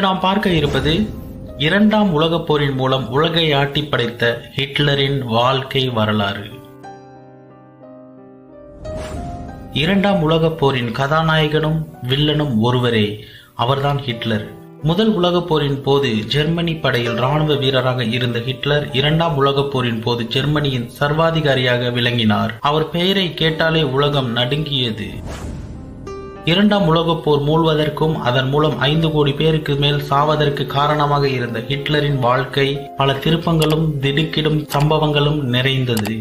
நாம் பார்க்க இருப்பது இரண்டாம் உலகப் போரின் மூலம் உலகை ஆட்டி படைத்த ஹிட்லரின் வாழ்க்கை வரலாறு இரண்டாம் உலகப் போரின் கதாநாயகனும் வில்லனும் ஒருவரே அவர்தான் ஹிட்லர் முதல் உலகப் போரின் போது ஜெர்மனி படையில் ராணுவ வீரராக இருந்த ஹிட்லர் இரண்டாம் உலகப் போரின் போது ஜெர்மனியின் சர்வாதிகாரியாக விளங்கினார் அவர் பெயரை கேட்டாலே உலகம் நடுங்கியது இரண்டாம் உலகப் போர் மூழ்வதற்கும் அதன் மூலம் ஐந்து கோடி பேருக்கு மேல் சாவதற்கு காரணமாக இருந்த ஹிட்லரின் வாழ்க்கை பல திருப்பங்களும் திடுக்கிடும் சம்பவங்களும் நிறைந்தது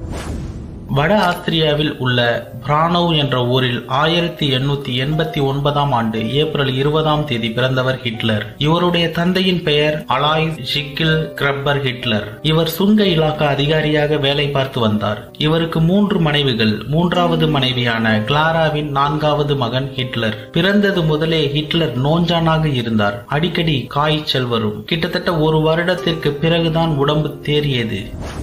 வட ஆஸ்திரியாவில் உள்ள பிரானோவ் என்ற ஊரில் ஆயிரத்தி எண்ணூத்தி எண்பத்தி ஒன்பதாம் ஆண்டு ஏப்ரல் இருபதாம் தேதி பிறந்தவர் ஹிட்லர் இவருடைய தந்தையின் பெயர் அலாய்ஸ் ஷிக்கில் கிரப்பர் ஹிட்லர் இவர் சுங்க இலாக்கா அதிகாரியாக வேலை பார்த்து வந்தார் இவருக்கு மூன்று மனைவிகள் மூன்றாவது மனைவியான கிளாராவின் நான்காவது மகன் ஹிட்லர் பிறந்தது முதலே ஹிட்லர் நோஞ்சானாக இருந்தார் அடிக்கடி காய்ச்சல் வரும் கிட்டத்தட்ட ஒரு வருடத்திற்கு பிறகுதான் உடம்பு தேறியது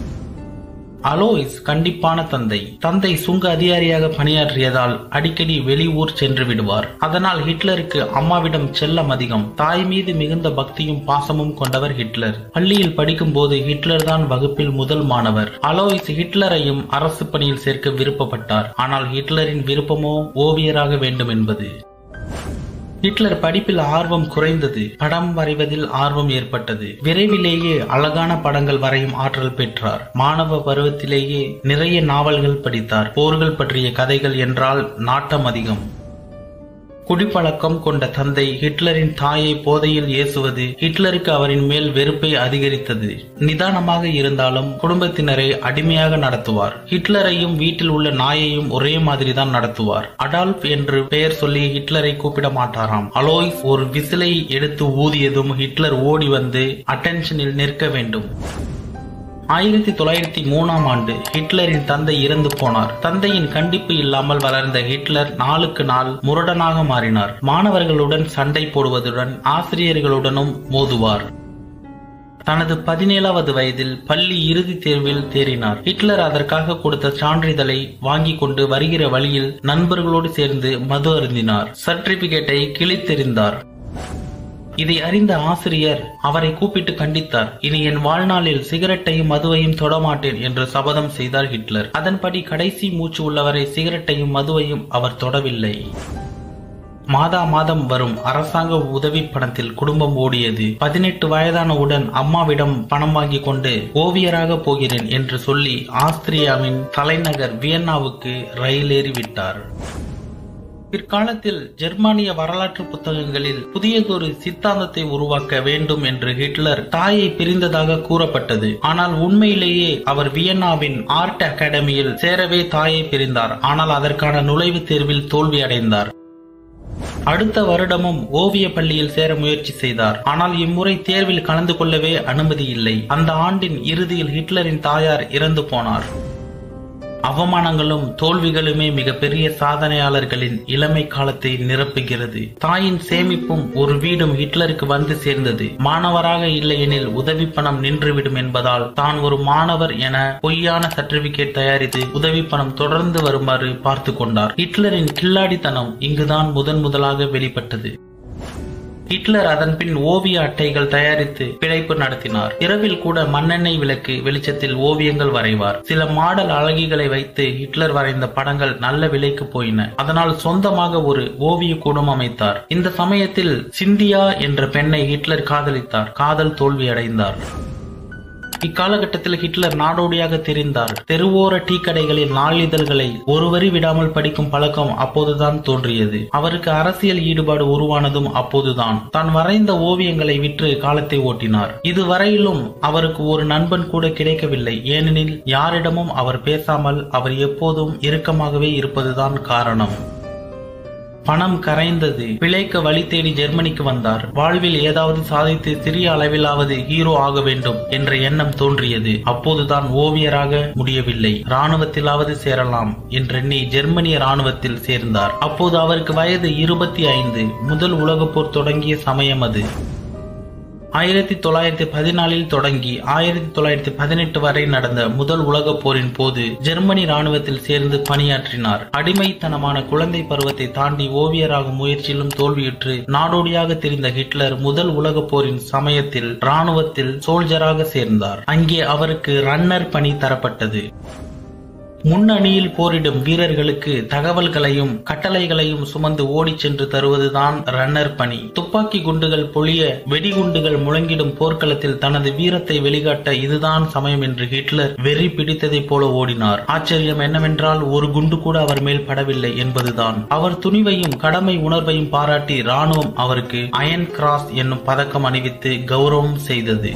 அலோய்ஸ் கண்டிப்பான தந்தை தந்தை சுங்க அதிகாரியாக பணியாற்றியதால் அடிக்கடி வெளியூர் சென்று விடுவார் அதனால் ஹிட்லருக்கு அம்மாவிடம் செல்லம் அதிகம் தாய் மீது மிகுந்த பக்தியும் பாசமும் கொண்டவர் ஹிட்லர் பள்ளியில் படிக்கும் போது ஹிட்லர் தான் வகுப்பில் முதல் மாணவர் அலோய்ஸ் ஹிட்லரையும் அரசு பணியில் சேர்க்க விருப்பப்பட்டார் ஆனால் ஹிட்லரின் விருப்பமோ ஓவியராக வேண்டும் என்பது ஹிட்லர் படிப்பில் ஆர்வம் குறைந்தது படம் வரைவதில் ஆர்வம் ஏற்பட்டது விரைவிலேயே அழகான படங்கள் வரையும் ஆற்றல் பெற்றார் மாணவ பருவத்திலேயே நிறைய நாவல்கள் படித்தார் போர்கள் பற்றிய கதைகள் என்றால் நாட்டம் அதிகம் குடிப்பழக்கம் கொண்ட தந்தை ஹிட்லரின் தாயை போதையில் ஏசுவது ஹிட்லருக்கு அவரின் மேல் வெறுப்பை அதிகரித்தது நிதானமாக இருந்தாலும் குடும்பத்தினரை அடிமையாக நடத்துவார் ஹிட்லரையும் வீட்டில் உள்ள நாயையும் ஒரே மாதிரிதான் நடத்துவார் அடால்ப் என்று பெயர் சொல்லி ஹிட்லரை கூப்பிட மாட்டாராம் அலோய்ஸ் ஒரு விசிலை எடுத்து ஊதியதும் ஹிட்லர் ஓடி வந்து அட்டென்ஷனில் நிற்க வேண்டும் ஆயிரத்தி தொள்ளாயிரத்தி மூணாம் ஆண்டு ஹிட்லரின் தந்தை இறந்து போனார் தந்தையின் கண்டிப்பு இல்லாமல் வளர்ந்த ஹிட்லர் நாளுக்கு நாள் முரடனாக மாறினார் மாணவர்களுடன் சண்டை போடுவதுடன் ஆசிரியர்களுடனும் மோதுவார் தனது பதினேழாவது வயதில் பள்ளி இறுதித் தேர்வில் தேறினார் ஹிட்லர் அதற்காக கொடுத்த சான்றிதழை வாங்கிக் கொண்டு வருகிற வழியில் நண்பர்களோடு சேர்ந்து மது அருந்தினார் சர்டிபிகேட்டை கிழித்தெறிந்தார் இதை அறிந்த ஆசிரியர் அவரை கூப்பிட்டு கண்டித்தார் இனி என் வாழ்நாளில் சிகரெட்டையும் மதுவையும் தொடமாட்டேன் என்று சபதம் செய்தார் ஹிட்லர் அதன்படி கடைசி மூச்சு உள்ளவரை சிகரெட்டையும் மதுவையும் அவர் தொடவில்லை மாதா மாதம் வரும் அரசாங்க உதவி பணத்தில் குடும்பம் ஓடியது பதினெட்டு வயதானவுடன் அம்மாவிடம் பணம் வாங்கி கொண்டு ஓவியராக போகிறேன் என்று சொல்லி ஆஸ்திரியாவின் தலைநகர் வியன்னாவுக்கு ரயில் ஏறிவிட்டார் பிற்காலத்தில் ஜெர்மானிய வரலாற்று புத்தகங்களில் புதியதொரு சித்தாந்தத்தை உருவாக்க வேண்டும் என்று ஹிட்லர் தாயை பிரிந்ததாக கூறப்பட்டது ஆனால் உண்மையிலேயே அவர் வியன்னாவின் ஆர்ட் அகாடமியில் சேரவே தாயை பிரிந்தார் ஆனால் அதற்கான நுழைவுத் தேர்வில் தோல்வி அடைந்தார் அடுத்த வருடமும் ஓவிய பள்ளியில் சேர முயற்சி செய்தார் ஆனால் இம்முறை தேர்வில் கலந்து கொள்ளவே அனுமதி இல்லை அந்த ஆண்டின் இறுதியில் ஹிட்லரின் தாயார் இறந்து போனார் அவமானங்களும் தோல்விகளுமே மிகப்பெரிய சாதனையாளர்களின் இளமை காலத்தை நிரப்புகிறது தாயின் சேமிப்பும் ஒரு வீடும் ஹிட்லருக்கு வந்து சேர்ந்தது மாணவராக இல்லையெனில் உதவி பணம் நின்றுவிடும் என்பதால் தான் ஒரு மாணவர் என பொய்யான சர்டிபிகேட் தயாரித்து உதவி பணம் தொடர்ந்து வருமாறு பார்த்து கொண்டார் ஹிட்லரின் கில்லாடித்தனம் இங்குதான் முதன் முதலாக வெளிப்பட்டது ஹிட்லர் அதன் பின் ஓவிய அட்டைகள் தயாரித்து பிழைப்பு நடத்தினார் இரவில் கூட மண்ணெண்ணெய் விளக்கு வெளிச்சத்தில் ஓவியங்கள் வரைவார் சில மாடல் அழகிகளை வைத்து ஹிட்லர் வரைந்த படங்கள் நல்ல விலைக்கு போயின அதனால் சொந்தமாக ஒரு ஓவிய கூடம் அமைத்தார் இந்த சமயத்தில் சிந்தியா என்ற பெண்ணை ஹிட்லர் காதலித்தார் காதல் தோல்வியடைந்தார் இக்காலகட்டத்தில் ஹிட்லர் நாடோடியாக தெரிந்தார் தெருவோர டீ கடைகளில் நாளிதழ்களை ஒரு வரி விடாமல் படிக்கும் பழக்கம் அப்போதுதான் தோன்றியது அவருக்கு அரசியல் ஈடுபாடு உருவானதும் அப்போதுதான் தான் வரைந்த ஓவியங்களை விற்று காலத்தை ஓட்டினார் இதுவரையிலும் அவருக்கு ஒரு நண்பன் கூட கிடைக்கவில்லை ஏனெனில் யாரிடமும் அவர் பேசாமல் அவர் எப்போதும் இறுக்கமாகவே இருப்பதுதான் காரணம் பணம் கரைந்தது பிழைக்க வழி தேடி ஜெர்மனிக்கு வந்தார் வாழ்வில் ஏதாவது சாதித்து சிறிய அளவிலாவது ஹீரோ ஆக வேண்டும் என்ற எண்ணம் தோன்றியது அப்போதுதான் ஓவியராக முடியவில்லை ராணுவத்திலாவது சேரலாம் என்றெண்ணி ஜெர்மனிய ராணுவத்தில் சேர்ந்தார் அப்போது அவருக்கு வயது இருபத்தி ஐந்து முதல் உலகப் போர் தொடங்கிய சமயம் அது ஆயிரத்தி தொள்ளாயிரத்தி பதினாலில் தொடங்கி ஆயிரத்தி தொள்ளாயிரத்தி பதினெட்டு வரை நடந்த முதல் உலகப் போரின் போது ஜெர்மனி ராணுவத்தில் சேர்ந்து பணியாற்றினார் அடிமைத்தனமான குழந்தை பருவத்தை தாண்டி ஓவியராகும் முயற்சியிலும் தோல்வியுற்று நாடோடியாக தெரிந்த ஹிட்லர் முதல் உலகப் போரின் சமயத்தில் ராணுவத்தில் சோல்ஜராக சேர்ந்தார் அங்கே அவருக்கு ரன்னர் பணி தரப்பட்டது முன்னணியில் போரிடும் வீரர்களுக்கு தகவல்களையும் கட்டளைகளையும் சுமந்து ஓடிச் சென்று தருவதுதான் ரன்னர் பணி துப்பாக்கி குண்டுகள் பொழிய வெடிகுண்டுகள் முழங்கிடும் போர்க்களத்தில் தனது வீரத்தை வெளிக்காட்ட இதுதான் சமயம் என்று ஹிட்லர் வெறி பிடித்ததைப் போல ஓடினார் ஆச்சரியம் என்னவென்றால் ஒரு குண்டு கூட அவர் மேல் படவில்லை என்பதுதான் அவர் துணிவையும் கடமை உணர்வையும் பாராட்டி ராணுவம் அவருக்கு அயன் கிராஸ் என்னும் பதக்கம் அணிவித்து கௌரவம் செய்தது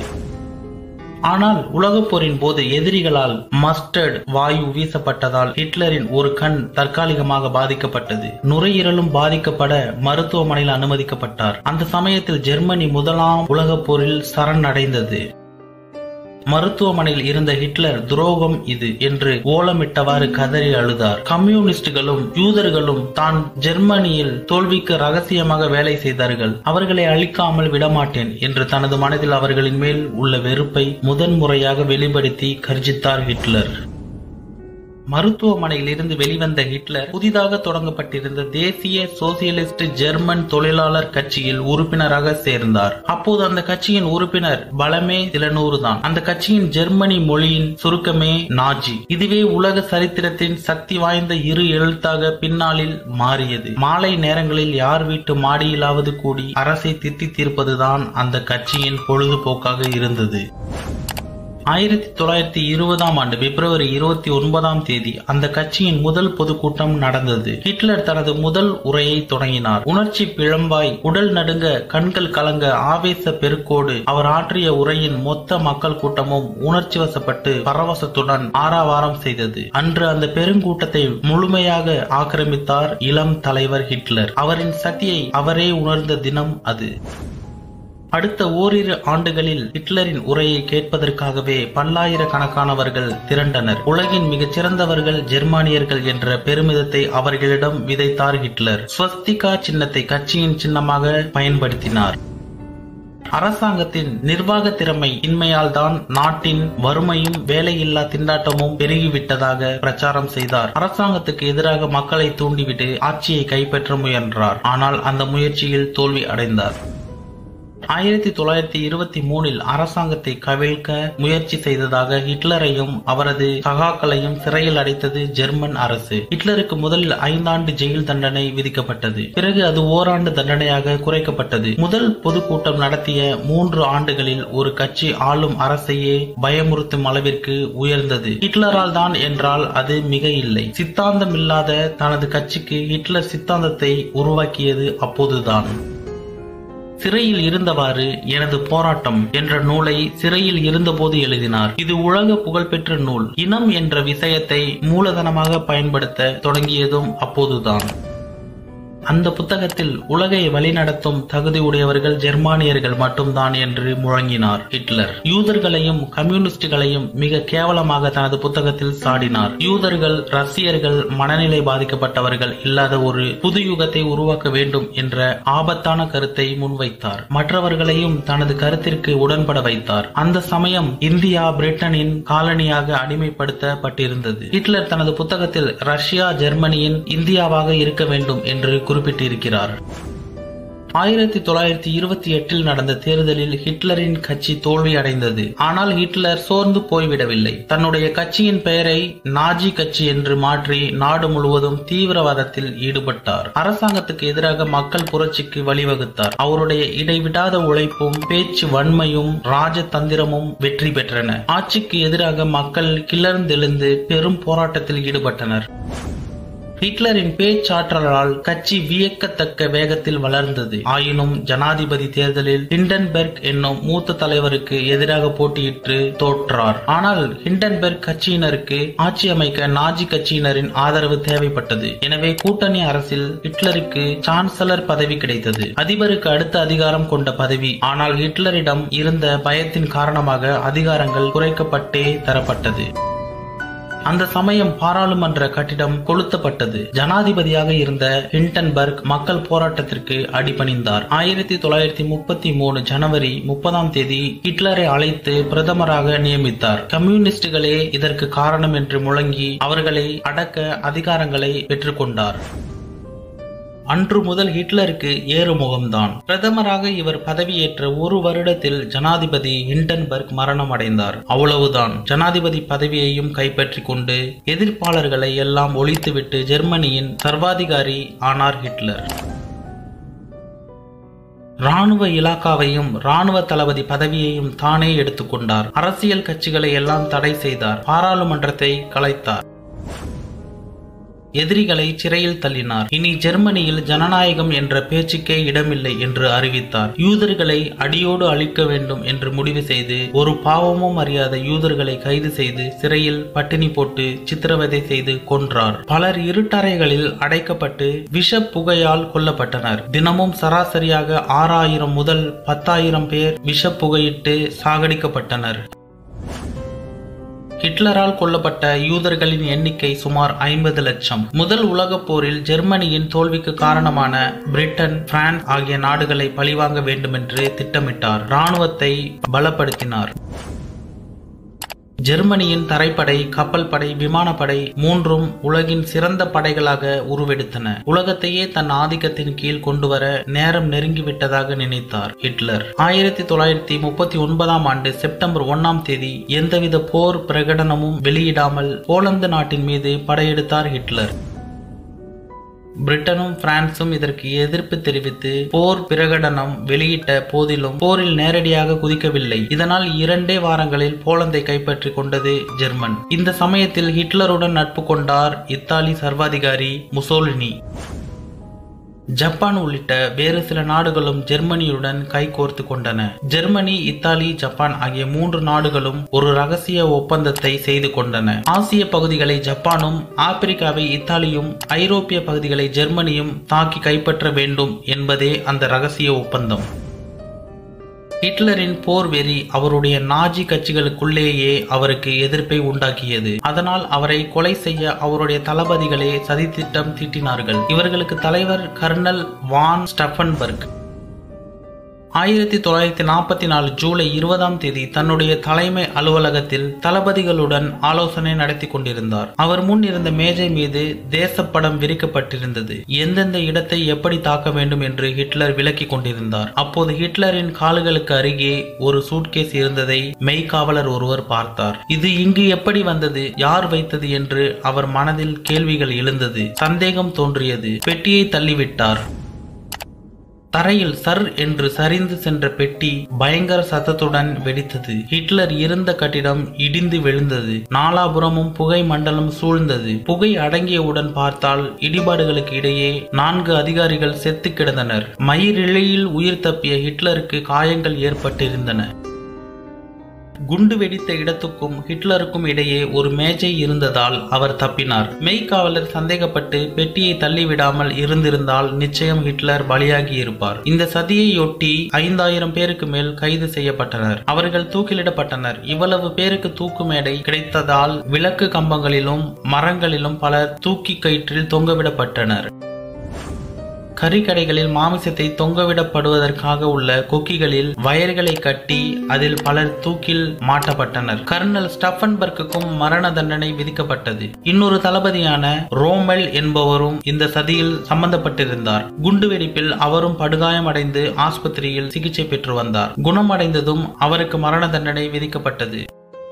ஆனால் உலகப் போரின் போது எதிரிகளால் மஸ்டர்ட் வாயு வீசப்பட்டதால் ஹிட்லரின் ஒரு கண் தற்காலிகமாக பாதிக்கப்பட்டது நுரையீரலும் பாதிக்கப்பட மருத்துவமனையில் அனுமதிக்கப்பட்டார் அந்த சமயத்தில் ஜெர்மனி முதலாம் உலகப் போரில் சரணடைந்தது மருத்துவமனையில் இருந்த ஹிட்லர் துரோகம் இது என்று ஓலமிட்டவாறு கதறி அழுதார் கம்யூனிஸ்டுகளும் யூதர்களும் தான் ஜெர்மனியில் தோல்விக்கு ரகசியமாக வேலை செய்தார்கள் அவர்களை அழிக்காமல் விடமாட்டேன் என்று தனது மனதில் அவர்களின் மேல் உள்ள வெறுப்பை முதன்முறையாக வெளிப்படுத்தி கர்ஜித்தார் ஹிட்லர் மருத்துவமனையில் இருந்து வெளிவந்த ஹிட்லர் புதிதாக தொடங்கப்பட்டிருந்த தேசிய சோசியலிஸ்ட் ஜெர்மன் தொழிலாளர் கட்சியில் உறுப்பினராக சேர்ந்தார் அப்போது அந்த கட்சியின் உறுப்பினர் பலமே சில நூறு தான் அந்த கட்சியின் ஜெர்மனி மொழியின் சுருக்கமே நாஜி இதுவே உலக சரித்திரத்தின் சக்தி வாய்ந்த இரு எழுத்தாக பின்னாளில் மாறியது மாலை நேரங்களில் யார் வீட்டு மாடியிலாவது கூடி அரசை திட்டி தீர்ப்பதுதான் அந்த கட்சியின் பொழுதுபோக்காக இருந்தது ஆயிரத்தி தொள்ளாயிரத்தி இருபதாம் ஆண்டு பிப்ரவரி இருபத்தி ஒன்பதாம் தேதி அந்த கட்சியின் முதல் பொதுக்கூட்டம் நடந்தது ஹிட்லர் தனது முதல் உரையை தொடங்கினார் உணர்ச்சி பிழம்பாய் உடல் நடுங்க கண்கள் கலங்க ஆவேச பெருக்கோடு அவர் ஆற்றிய உரையின் மொத்த மக்கள் கூட்டமும் உணர்ச்சி வசப்பட்டு பரவசத்துடன் ஆறாவாரம் செய்தது அன்று அந்த பெருங்கூட்டத்தை முழுமையாக ஆக்கிரமித்தார் இளம் தலைவர் ஹிட்லர் அவரின் சக்தியை அவரே உணர்ந்த தினம் அது அடுத்த ஓரிரு ஆண்டுகளில் ஹிட்லரின் உரையை கேட்பதற்காகவே பல்லாயிரக்கணக்கானவர்கள் திரண்டனர் உலகின் மிகச் சிறந்தவர்கள் ஜெர்மானியர்கள் என்ற பெருமிதத்தை அவர்களிடம் விதைத்தார் ஹிட்லர் ஸ்வஸ்திகா சின்னத்தை கட்சியின் சின்னமாக பயன்படுத்தினார் அரசாங்கத்தின் நிர்வாக திறமை இன்மையால் தான் நாட்டின் வறுமையும் வேலையில்லா திண்டாட்டமும் பெருகிவிட்டதாக பிரச்சாரம் செய்தார் அரசாங்கத்துக்கு எதிராக மக்களை தூண்டிவிட்டு ஆட்சியை கைப்பற்ற முயன்றார் ஆனால் அந்த முயற்சியில் தோல்வி அடைந்தார் ஆயிரத்தி தொள்ளாயிரத்தி இருபத்தி மூணில் அரசாங்கத்தை கவிழ்க்க முயற்சி செய்ததாக ஹிட்லரையும் அவரது சகாக்களையும் சிறையில் அடைத்தது ஜெர்மன் அரசு ஹிட்லருக்கு முதலில் ஐந்தாண்டு ஜெயில் தண்டனை விதிக்கப்பட்டது பிறகு அது ஓராண்டு தண்டனையாக குறைக்கப்பட்டது முதல் பொதுக்கூட்டம் நடத்திய மூன்று ஆண்டுகளில் ஒரு கட்சி ஆளும் அரசையே பயமுறுத்தும் அளவிற்கு உயர்ந்தது ஹிட்லரால் தான் என்றால் அது மிக இல்லை சித்தாந்தம் இல்லாத தனது கட்சிக்கு ஹிட்லர் சித்தாந்தத்தை உருவாக்கியது அப்போதுதான் சிறையில் இருந்தவாறு எனது போராட்டம் என்ற நூலை சிறையில் இருந்தபோது எழுதினார் இது உலக புகழ்பெற்ற நூல் இனம் என்ற விஷயத்தை மூலதனமாக பயன்படுத்த தொடங்கியதும் அப்போதுதான் அந்த புத்தகத்தில் உலகை வழிநடத்தும் தகுதி உடையவர்கள் ஜெர்மானியர்கள் மட்டும்தான் என்று முழங்கினார் ஹிட்லர் யூதர்களையும் கம்யூனிஸ்டுகளையும் மிக கேவலமாக தனது புத்தகத்தில் சாடினார் யூதர்கள் ரஷ்யர்கள் மனநிலை பாதிக்கப்பட்டவர்கள் இல்லாத ஒரு புது யுகத்தை உருவாக்க வேண்டும் என்ற ஆபத்தான கருத்தை முன்வைத்தார் மற்றவர்களையும் தனது கருத்திற்கு உடன்பட வைத்தார் அந்த சமயம் இந்தியா பிரிட்டனின் காலனியாக அடிமைப்படுத்தப்பட்டிருந்தது ஹிட்லர் தனது புத்தகத்தில் ரஷ்யா ஜெர்மனியின் இந்தியாவாக இருக்க வேண்டும் என்று குறிப்பிட்டிருக்கிறார் ஆயிரத்தி தொள்ளாயிரத்தி இருபத்தி எட்டில் நடந்த தேர்தலில் ஹிட்லரின் கட்சி தோல்வி அடைந்தது ஆனால் ஹிட்லர் சோர்ந்து போய்விடவில்லை தன்னுடைய கட்சியின் பெயரை நாஜி கட்சி என்று மாற்றி நாடு முழுவதும் தீவிரவாதத்தில் ஈடுபட்டார் அரசாங்கத்துக்கு எதிராக மக்கள் புரட்சிக்கு வழிவகுத்தார் அவருடைய இடைவிடாத உழைப்பும் பேச்சு வன்மையும் ராஜதந்திரமும் வெற்றி பெற்றன ஆட்சிக்கு எதிராக மக்கள் கிளர்ந்தெழுந்து பெரும் போராட்டத்தில் ஈடுபட்டனர் ஹிட்லரின் பேச்சாற்றலால் கட்சி வியக்கத்தக்க வேகத்தில் வளர்ந்தது ஆயினும் ஜனாதிபதி தேர்தலில் ஹிண்டன்பெர்க் என்னும் மூத்த தலைவருக்கு எதிராக போட்டியிட்டு தோற்றார் ஆனால் ஹிண்டன்பெர்க் கட்சியினருக்கு ஆட்சி அமைக்க நாஜி கட்சியினரின் ஆதரவு தேவைப்பட்டது எனவே கூட்டணி அரசில் ஹிட்லருக்கு சான்சலர் பதவி கிடைத்தது அதிபருக்கு அடுத்த அதிகாரம் கொண்ட பதவி ஆனால் ஹிட்லரிடம் இருந்த பயத்தின் காரணமாக அதிகாரங்கள் குறைக்கப்பட்டே தரப்பட்டது அந்த சமயம் பாராளுமன்ற கட்டிடம் கொளுத்தப்பட்டது ஜனாதிபதியாக இருந்த ஹிண்டன்பர்க் மக்கள் போராட்டத்திற்கு அடிபணிந்தார் ஆயிரத்தி தொள்ளாயிரத்தி முப்பத்தி மூணு ஜனவரி முப்பதாம் தேதி ஹிட்லரை அழைத்து பிரதமராக நியமித்தார் கம்யூனிஸ்டுகளே இதற்கு காரணம் என்று முழங்கி அவர்களை அடக்க அதிகாரங்களை பெற்றுக்கொண்டார் அன்று முதல் ஹிட்லருக்கு ஏறுமுகம்தான் பிரதமராக இவர் பதவியேற்ற ஒரு வருடத்தில் ஜனாதிபதி ஹிண்டன்பர்க் மரணம் அடைந்தார் அவ்வளவுதான் ஜனாதிபதி பதவியையும் கைப்பற்றி கொண்டு எதிர்ப்பாளர்களை எல்லாம் ஒழித்துவிட்டு ஜெர்மனியின் சர்வாதிகாரி ஆனார் ஹிட்லர் ராணுவ இலாக்காவையும் ராணுவ தளபதி பதவியையும் தானே எடுத்துக்கொண்டார் அரசியல் கட்சிகளை எல்லாம் தடை செய்தார் பாராளுமன்றத்தை கலைத்தார் எதிரிகளை சிறையில் தள்ளினார் இனி ஜெர்மனியில் ஜனநாயகம் என்ற பேச்சுக்கே இடமில்லை என்று அறிவித்தார் யூதர்களை அடியோடு அழிக்க வேண்டும் என்று முடிவு செய்து ஒரு பாவமும் அறியாத யூதர்களை கைது செய்து சிறையில் பட்டினி போட்டு சித்திரவதை செய்து கொன்றார் பலர் இருட்டறைகளில் அடைக்கப்பட்டு விஷ புகையால் கொல்லப்பட்டனர் தினமும் சராசரியாக ஆறாயிரம் முதல் பத்தாயிரம் பேர் விஷ புகையிட்டு சாகடிக்கப்பட்டனர் ஹிட்லரால் கொல்லப்பட்ட யூதர்களின் எண்ணிக்கை சுமார் ஐம்பது லட்சம் முதல் உலகப் போரில் ஜெர்மனியின் தோல்விக்கு காரணமான பிரிட்டன் பிரான்ஸ் ஆகிய நாடுகளை பழிவாங்க வேண்டுமென்று திட்டமிட்டார் இராணுவத்தை பலப்படுத்தினார் ஜெர்மனியின் தரைப்படை கப்பல் படை விமானப்படை மூன்றும் உலகின் சிறந்த படைகளாக உருவெடுத்தன உலகத்தையே தன் ஆதிக்கத்தின் கீழ் கொண்டுவர நேரம் நெருங்கிவிட்டதாக நினைத்தார் ஹிட்லர் ஆயிரத்தி தொள்ளாயிரத்தி முப்பத்தி ஒன்பதாம் ஆண்டு செப்டம்பர் ஒன்னாம் தேதி எந்தவித போர் பிரகடனமும் வெளியிடாமல் போலந்து நாட்டின் மீது படையெடுத்தார் ஹிட்லர் பிரிட்டனும் பிரான்சும் இதற்கு எதிர்ப்பு தெரிவித்து போர் பிரகடனம் வெளியிட்ட போதிலும் போரில் நேரடியாக குதிக்கவில்லை இதனால் இரண்டே வாரங்களில் போலந்தை கைப்பற்றி கொண்டது ஜெர்மன் இந்த சமயத்தில் ஹிட்லருடன் நட்பு கொண்டார் இத்தாலி சர்வாதிகாரி முசோலினி ஜப்பான் உள்ளிட்ட வேறு சில நாடுகளும் ஜெர்மனியுடன் கைகோர்த்து கொண்டன ஜெர்மனி இத்தாலி ஜப்பான் ஆகிய மூன்று நாடுகளும் ஒரு ரகசிய ஒப்பந்தத்தை செய்து கொண்டன ஆசிய பகுதிகளை ஜப்பானும் ஆப்பிரிக்காவை இத்தாலியும் ஐரோப்பிய பகுதிகளை ஜெர்மனியும் தாக்கி கைப்பற்ற வேண்டும் என்பதே அந்த ரகசிய ஒப்பந்தம் ஹிட்லரின் போர் வெறி அவருடைய நாஜி கட்சிகளுக்குள்ளேயே அவருக்கு எதிர்ப்பை உண்டாக்கியது அதனால் அவரை கொலை செய்ய அவருடைய தளபதிகளே சதித்திட்டம் தீட்டினார்கள் இவர்களுக்கு தலைவர் கர்னல் வான் ஸ்டஃபன்பர்க் ஆயிரத்தி தொள்ளாயிரத்தி நாற்பத்தி நாலு ஜூலை இருபதாம் தேதி தன்னுடைய தலைமை அலுவலகத்தில் தளபதிகளுடன் ஆலோசனை நடத்தி கொண்டிருந்தார் அவர் முன் இருந்த மேஜை மீது தேசப்படம் விரிக்கப்பட்டிருந்தது எந்தெந்த இடத்தை எப்படி தாக்க வேண்டும் என்று ஹிட்லர் விளக்கி கொண்டிருந்தார் அப்போது ஹிட்லரின் கால்களுக்கு அருகே ஒரு சூட்கேஸ் இருந்ததை மெய்காவலர் ஒருவர் பார்த்தார் இது இங்கு எப்படி வந்தது யார் வைத்தது என்று அவர் மனதில் கேள்விகள் எழுந்தது சந்தேகம் தோன்றியது பெட்டியை தள்ளிவிட்டார் தரையில் சர் என்று சரிந்து சென்ற பெட்டி பயங்கர சத்தத்துடன் வெடித்தது ஹிட்லர் இருந்த கட்டிடம் இடிந்து விழுந்தது நாலாபுறமும் புகை மண்டலம் சூழ்ந்தது புகை அடங்கியவுடன் பார்த்தால் இடிபாடுகளுக்கு இடையே நான்கு அதிகாரிகள் செத்து கிடந்தனர் மயிரிழையில் உயிர் தப்பிய ஹிட்லருக்கு காயங்கள் ஏற்பட்டிருந்தன குண்டு வெடித்த இடத்துக்கும் ஹிட்லருக்கும் இடையே ஒரு மேஜை இருந்ததால் அவர் தப்பினார் மெய்காவலர் சந்தேகப்பட்டு பெட்டியை தள்ளிவிடாமல் இருந்திருந்தால் நிச்சயம் ஹிட்லர் பலியாகி இருப்பார் இந்த சதியையொட்டி ஐந்தாயிரம் பேருக்கு மேல் கைது செய்யப்பட்டனர் அவர்கள் தூக்கிலிடப்பட்டனர் இவ்வளவு பேருக்கு தூக்கு மேடை கிடைத்ததால் விளக்கு கம்பங்களிலும் மரங்களிலும் பலர் தூக்கி கயிற்றில் தொங்கவிடப்பட்டனர் கறிக்கடைகளில் மாமிசத்தை தொங்கவிடப்படுவதற்காக உள்ள கொக்கிகளில் வயர்களை கட்டி அதில் பலர் தூக்கில் மாட்டப்பட்டனர் கர்னல் ஸ்டஃபன்பர்க்குக்கும் மரண தண்டனை விதிக்கப்பட்டது இன்னொரு தளபதியான ரோமெல் என்பவரும் இந்த சதியில் சம்பந்தப்பட்டிருந்தார் குண்டுவெடிப்பில் அவரும் படுகாயமடைந்து ஆஸ்பத்திரியில் சிகிச்சை பெற்று வந்தார் குணமடைந்ததும் அவருக்கு மரண தண்டனை விதிக்கப்பட்டது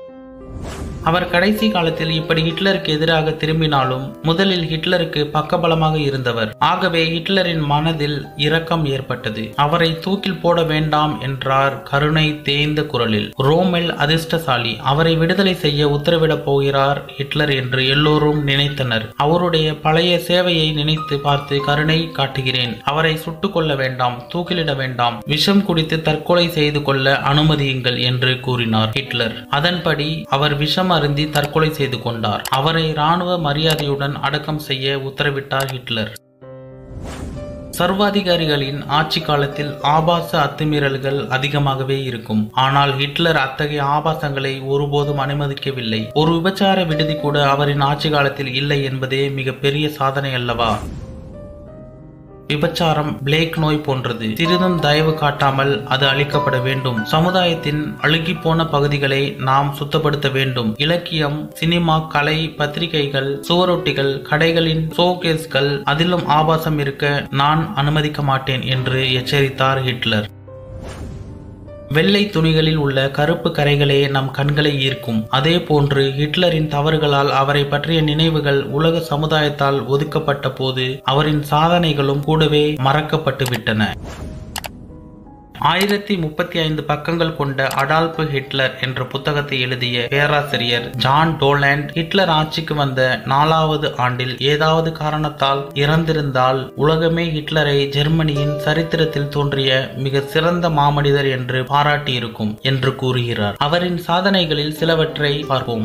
அவர் கடைசி காலத்தில் இப்படி ஹிட்லருக்கு எதிராக திரும்பினாலும் முதலில் ஹிட்லருக்கு பக்கபலமாக இருந்தவர் ஆகவே ஹிட்லரின் மனதில் இரக்கம் ஏற்பட்டது அவரை தூக்கில் போட வேண்டாம் என்றார் கருணை தேய்ந்த குரலில் ரோமெல் அதிர்ஷ்டசாலி அவரை விடுதலை செய்ய உத்தரவிடப் போகிறார் ஹிட்லர் என்று எல்லோரும் நினைத்தனர் அவருடைய பழைய சேவையை நினைத்து பார்த்து கருணை காட்டுகிறேன் அவரை சுட்டுக் கொள்ள வேண்டாம் தூக்கிலிட வேண்டாம் விஷம் குடித்து தற்கொலை செய்து கொள்ள அனுமதியுங்கள் என்று கூறினார் ஹிட்லர் அதன்படி அவர் விஷம் அருந்தி தற்கொலை செய்து கொண்டார் அவரை ராணுவ மரியாதையுடன் அடக்கம் செய்ய உத்தரவிட்டார் ஹிட்லர் சர்வாதிகாரிகளின் ஆட்சி காலத்தில் ஆபாச அத்துமீறல்கள் அதிகமாகவே இருக்கும் ஆனால் ஹிட்லர் அத்தகைய ஆபாசங்களை ஒருபோதும் அனுமதிக்கவில்லை ஒரு விபச்சார விடுதி கூட அவரின் ஆட்சி காலத்தில் இல்லை என்பதே மிகப்பெரிய சாதனை அல்லவா விபச்சாரம் பிளேக் நோய் போன்றது சிறிதும் தயவு காட்டாமல் அது அழிக்கப்பட வேண்டும் சமுதாயத்தின் அழுகி போன பகுதிகளை நாம் சுத்தப்படுத்த வேண்டும் இலக்கியம் சினிமா கலை பத்திரிகைகள் சுவரொட்டிகள் கடைகளின் ஷோகேஸ்கள் அதிலும் ஆபாசம் இருக்க நான் அனுமதிக்க மாட்டேன் என்று எச்சரித்தார் ஹிட்லர் வெள்ளை துணிகளில் உள்ள கருப்பு கரைகளே நம் கண்களை ஈர்க்கும் அதே போன்று ஹிட்லரின் தவறுகளால் அவரை பற்றிய நினைவுகள் உலக சமுதாயத்தால் ஒதுக்கப்பட்ட போது அவரின் சாதனைகளும் கூடவே மறக்கப்பட்டு விட்டன ஆயிரத்தி முப்பத்தி ஐந்து பக்கங்கள் கொண்ட அடால்பு ஹிட்லர் என்ற புத்தகத்தை எழுதிய பேராசிரியர் ஜான் டோலாண்ட் ஹிட்லர் ஆட்சிக்கு வந்த நாலாவது ஆண்டில் ஏதாவது காரணத்தால் இறந்திருந்தால் உலகமே ஹிட்லரை ஜெர்மனியின் சரித்திரத்தில் தோன்றிய மிக சிறந்த மாமனிதர் என்று பாராட்டியிருக்கும் என்று கூறுகிறார் அவரின் சாதனைகளில் சிலவற்றை பார்ப்போம்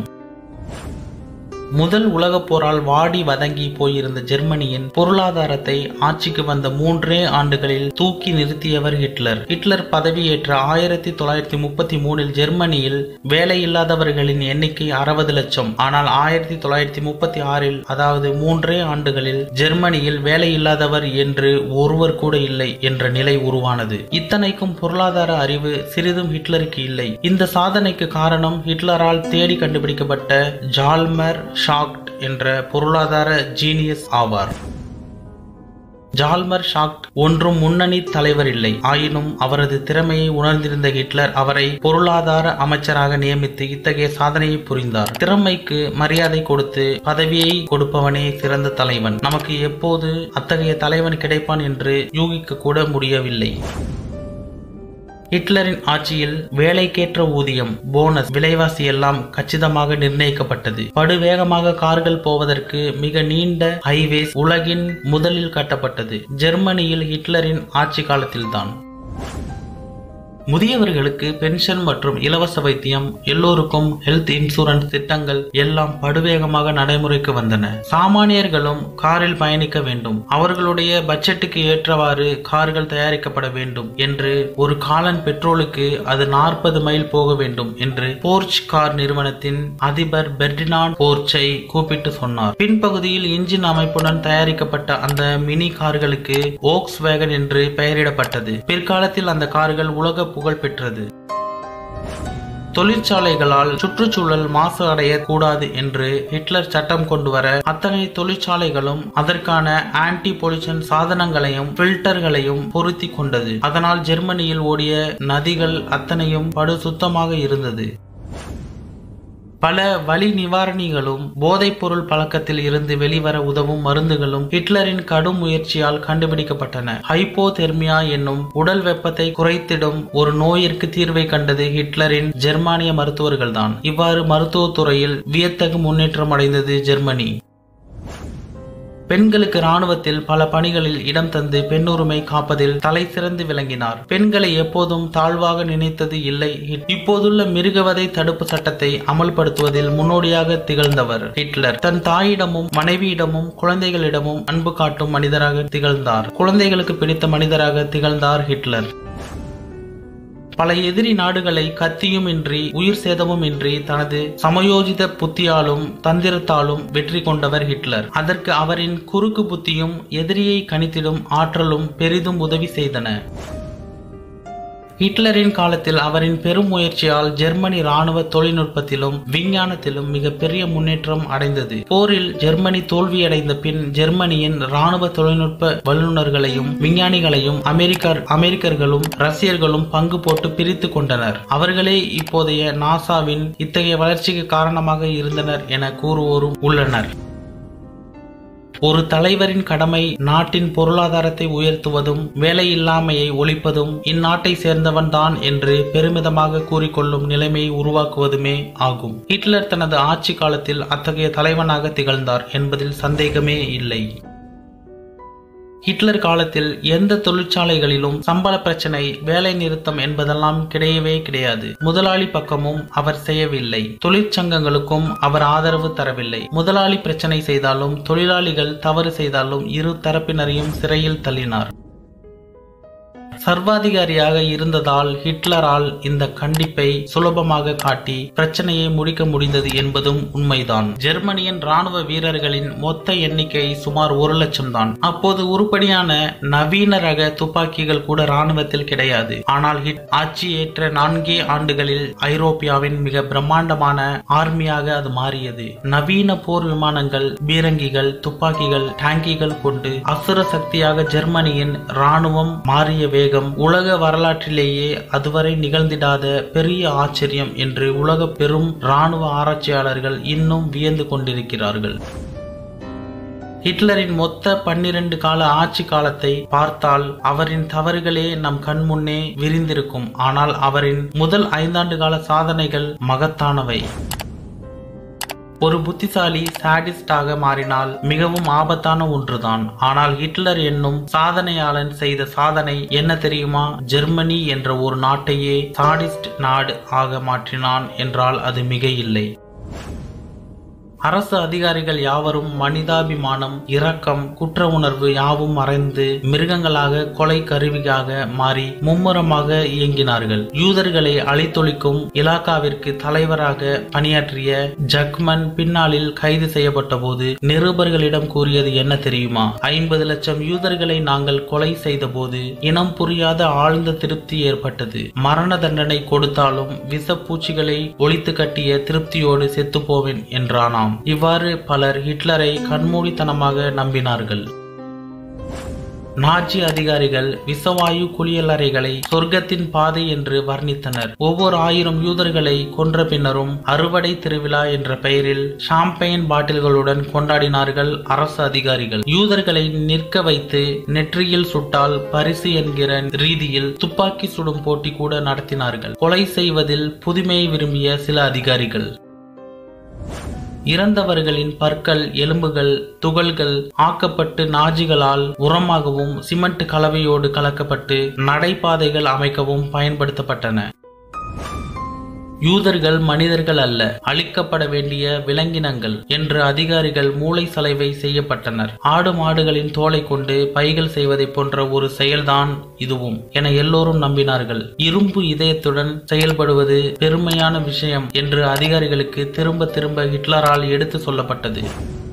முதல் உலகப் போரால் வாடி வதங்கி போயிருந்த ஜெர்மனியின் பொருளாதாரத்தை ஆட்சிக்கு வந்த மூன்றே ஆண்டுகளில் தூக்கி நிறுத்தியவர் ஹிட்லர் ஹிட்லர் பதவியேற்ற ஆயிரத்தி தொள்ளாயிரத்தி முப்பத்தி மூணில் ஜெர்மனியில் வேலையில்லாதவர்களின் எண்ணிக்கை அறுபது லட்சம் ஆனால் ஆயிரத்தி தொள்ளாயிரத்தி முப்பத்தி ஆறில் அதாவது மூன்றே ஆண்டுகளில் ஜெர்மனியில் வேலையில்லாதவர் என்று ஒருவர் கூட இல்லை என்ற நிலை உருவானது இத்தனைக்கும் பொருளாதார அறிவு சிறிதும் ஹிட்லருக்கு இல்லை இந்த சாதனைக்கு காரணம் ஹிட்லரால் தேடி கண்டுபிடிக்கப்பட்ட ஜால்மர் ஷாக்ட் என்ற பொருளாதார ஜீனியஸ் ஆவார் ஜால்மர் ஷாக்ட் ஒன்றும் முன்னணி தலைவர் இல்லை ஆயினும் அவரது திறமையை உணர்ந்திருந்த ஹிட்லர் அவரை பொருளாதார அமைச்சராக நியமித்து இத்தகைய சாதனையை புரிந்தார் திறமைக்கு மரியாதை கொடுத்து பதவியை கொடுப்பவனே சிறந்த தலைவன் நமக்கு எப்போது அத்தகைய தலைவன் கிடைப்பான் என்று யூகிக்க கூட முடியவில்லை ஹிட்லரின் ஆட்சியில் வேலைக்கேற்ற ஊதியம் போனஸ் விலைவாசி எல்லாம் கச்சிதமாக நிர்ணயிக்கப்பட்டது படுவேகமாக கார்கள் போவதற்கு மிக நீண்ட ஹைவேஸ் உலகின் முதலில் கட்டப்பட்டது ஜெர்மனியில் ஹிட்லரின் ஆட்சி காலத்தில்தான் முதியவர்களுக்கு பென்ஷன் மற்றும் இலவச வைத்தியம் எல்லோருக்கும் ஹெல்த் இன்சூரன்ஸ் திட்டங்கள் எல்லாம் படுவேகமாக நடைமுறைக்கு வந்தன சாமானியர்களும் காரில் பயணிக்க வேண்டும் அவர்களுடைய பட்ஜெட்டுக்கு ஏற்றவாறு கார்கள் தயாரிக்கப்பட வேண்டும் என்று ஒரு காலன் பெட்ரோலுக்கு அது நாற்பது மைல் போக வேண்டும் என்று போர்ச் கார் நிறுவனத்தின் அதிபர் பெர்டினான் போர்ச்சை கூப்பிட்டு சொன்னார் பின்பகுதியில் இன்ஜின் அமைப்புடன் தயாரிக்கப்பட்ட அந்த மினி கார்களுக்கு ஓக்ஸ் வேகன் என்று பெயரிடப்பட்டது பிற்காலத்தில் அந்த கார்கள் உலக புகழ் பெற்றது தொழிற்சாலைகளால் சுற்றுச்சூழல் மாசு அடைய கூடாது என்று ஹிட்லர் சட்டம் கொண்டு வர அத்தனை தொழிற்சாலைகளும் அதற்கான ஆன்டி பொல்யூஷன் சாதனங்களையும் பில்டர்களையும் பொருத்தி கொண்டது அதனால் ஜெர்மனியில் ஓடிய நதிகள் அத்தனையும் படு சுத்தமாக இருந்தது பல வலி நிவாரணிகளும் போதைப் பொருள் பழக்கத்தில் இருந்து வெளிவர உதவும் மருந்துகளும் ஹிட்லரின் கடும் முயற்சியால் கண்டுபிடிக்கப்பட்டன ஹைப்போதெர்மியா என்னும் உடல் வெப்பத்தை குறைத்திடும் ஒரு நோயிற்கு தீர்வை கண்டது ஹிட்லரின் ஜெர்மானிய மருத்துவர்கள்தான் இவ்வாறு மருத்துவத் துறையில் வியத்தகு முன்னேற்றம் அடைந்தது ஜெர்மனி பெண்களுக்கு ராணுவத்தில் பல பணிகளில் இடம் தந்து பெண்ணுரிமை காப்பதில் தலை சிறந்து விளங்கினார் பெண்களை எப்போதும் தாழ்வாக நினைத்தது இல்லை இப்போதுள்ள மிருகவதை தடுப்பு சட்டத்தை அமல்படுத்துவதில் முன்னோடியாக திகழ்ந்தவர் ஹிட்லர் தன் தாயிடமும் மனைவியிடமும் குழந்தைகளிடமும் அன்பு காட்டும் மனிதராக திகழ்ந்தார் குழந்தைகளுக்கு பிடித்த மனிதராக திகழ்ந்தார் ஹிட்லர் பல எதிரி நாடுகளை கத்தியும் இன்றி உயிர் சேதமும் இன்றி தனது சமயோஜித புத்தியாலும் தந்திரத்தாலும் வெற்றி கொண்டவர் ஹிட்லர் அதற்கு அவரின் குறுக்கு புத்தியும் எதிரியை கணித்திடும் ஆற்றலும் பெரிதும் உதவி செய்தன ஹிட்லரின் காலத்தில் அவரின் பெரும் முயற்சியால் ஜெர்மனி ராணுவ தொழில்நுட்பத்திலும் விஞ்ஞானத்திலும் மிகப்பெரிய முன்னேற்றம் அடைந்தது போரில் ஜெர்மனி தோல்வியடைந்த பின் ஜெர்மனியின் ராணுவ தொழில்நுட்ப வல்லுநர்களையும் விஞ்ஞானிகளையும் அமெரிக்கர் அமெரிக்கர்களும் ரஷ்யர்களும் பங்கு போட்டு பிரித்து கொண்டனர் அவர்களே இப்போதைய நாசாவின் இத்தகைய வளர்ச்சிக்கு காரணமாக இருந்தனர் என கூறுவோரும் உள்ளனர் ஒரு தலைவரின் கடமை நாட்டின் பொருளாதாரத்தை உயர்த்துவதும் வேலையில்லாமையை ஒழிப்பதும் இந்நாட்டை சேர்ந்தவன் தான் என்று பெருமிதமாக கூறிக்கொள்ளும் நிலைமையை உருவாக்குவதுமே ஆகும் ஹிட்லர் தனது ஆட்சி காலத்தில் அத்தகைய தலைவனாக திகழ்ந்தார் என்பதில் சந்தேகமே இல்லை ஹிட்லர் காலத்தில் எந்த தொழிற்சாலைகளிலும் சம்பள பிரச்சனை வேலை நிறுத்தம் என்பதெல்லாம் கிடையவே கிடையாது முதலாளி பக்கமும் அவர் செய்யவில்லை தொழிற்சங்கங்களுக்கும் அவர் ஆதரவு தரவில்லை முதலாளி பிரச்சனை செய்தாலும் தொழிலாளிகள் தவறு செய்தாலும் இரு தரப்பினரையும் சிறையில் தள்ளினார் சர்வாதிகாரியாக இருந்ததால் ஹிட்லரால் இந்த கண்டிப்பை சுலபமாக காட்டி பிரச்சனையை முடிக்க முடிந்தது என்பதும் உண்மைதான் ஜெர்மனியின் ராணுவ வீரர்களின் மொத்த எண்ணிக்கை சுமார் ஒரு லட்சம் தான் அப்போது உருப்படியான நவீன ரக துப்பாக்கிகள் கூட ராணுவத்தில் கிடையாது ஆனால் ஹிட் ஆட்சி ஏற்ற நான்கே ஆண்டுகளில் ஐரோப்பியாவின் மிக பிரம்மாண்டமான ஆர்மியாக அது மாறியது நவீன போர் விமானங்கள் பீரங்கிகள் துப்பாக்கிகள் டாங்கிகள் கொண்டு அசுர சக்தியாக ஜெர்மனியின் ராணுவம் மாறிய வேகம் உலக வரலாற்றிலேயே அதுவரை நிகழ்ந்திடாத பெரிய ஆச்சரியம் என்று உலக பெரும் ராணுவ ஆராய்ச்சியாளர்கள் இன்னும் வியந்து கொண்டிருக்கிறார்கள் ஹிட்லரின் மொத்த பன்னிரண்டு கால ஆட்சி காலத்தை பார்த்தால் அவரின் தவறுகளே நம் கண் முன்னே விரிந்திருக்கும் ஆனால் அவரின் முதல் ஐந்தாண்டு கால சாதனைகள் மகத்தானவை ஒரு புத்திசாலி சாடிஸ்டாக மாறினால் மிகவும் ஆபத்தான ஒன்றுதான் ஆனால் ஹிட்லர் என்னும் சாதனையாளன் செய்த சாதனை என்ன தெரியுமா ஜெர்மனி என்ற ஒரு நாட்டையே சாடிஸ்ட் நாடு ஆக மாற்றினான் என்றால் அது மிக இல்லை அரசு அதிகாரிகள் யாவரும் மனிதாபிமானம் இரக்கம் குற்ற உணர்வு யாவும் மறைந்து மிருகங்களாக கொலை கருவியாக மாறி மும்முரமாக இயங்கினார்கள் யூதர்களை அழித்தொழிக்கும் இலாக்காவிற்கு தலைவராக பணியாற்றிய ஜக்மன் பின்னாளில் கைது செய்யப்பட்ட போது நிருபர்களிடம் கூறியது என்ன தெரியுமா ஐம்பது லட்சம் யூதர்களை நாங்கள் கொலை செய்த போது இனம் புரியாத ஆழ்ந்த திருப்தி ஏற்பட்டது மரண தண்டனை கொடுத்தாலும் விஷப்பூச்சிகளை ஒழித்து கட்டிய திருப்தியோடு செத்துப்போவேன் என்றானாம் இவ்வாறு பலர் ஹிட்லரை கண்மூடித்தனமாக நம்பினார்கள் நாஜி அதிகாரிகள் விசவாயு குளியலறைகளை சொர்க்கத்தின் பாதை என்று வர்ணித்தனர் ஒவ்வொரு ஆயிரம் யூதர்களை கொன்ற பின்னரும் அறுவடை திருவிழா என்ற பெயரில் ஷாம்பெயின் பாட்டில்களுடன் கொண்டாடினார்கள் அரசு அதிகாரிகள் யூதர்களை நிற்க வைத்து நெற்றியில் சுட்டால் பரிசு என்கிற ரீதியில் துப்பாக்கி சுடும் போட்டி கூட நடத்தினார்கள் கொலை செய்வதில் புதுமையை விரும்பிய சில அதிகாரிகள் இறந்தவர்களின் பற்கள் எலும்புகள் துகள்கள் ஆக்கப்பட்டு நாஜிகளால் உரமாகவும் சிமெண்ட் கலவையோடு கலக்கப்பட்டு நடைபாதைகள் அமைக்கவும் பயன்படுத்தப்பட்டன யூதர்கள் மனிதர்கள் அல்ல அழிக்கப்பட வேண்டிய விலங்கினங்கள் என்று அதிகாரிகள் மூளை சலைவை செய்யப்பட்டனர் ஆடு மாடுகளின் தோலை கொண்டு பைகள் செய்வதை போன்ற ஒரு செயல்தான் இதுவும் என எல்லோரும் நம்பினார்கள் இரும்பு இதயத்துடன் செயல்படுவது பெருமையான விஷயம் என்று அதிகாரிகளுக்கு திரும்ப திரும்ப ஹிட்லரால் எடுத்து சொல்லப்பட்டது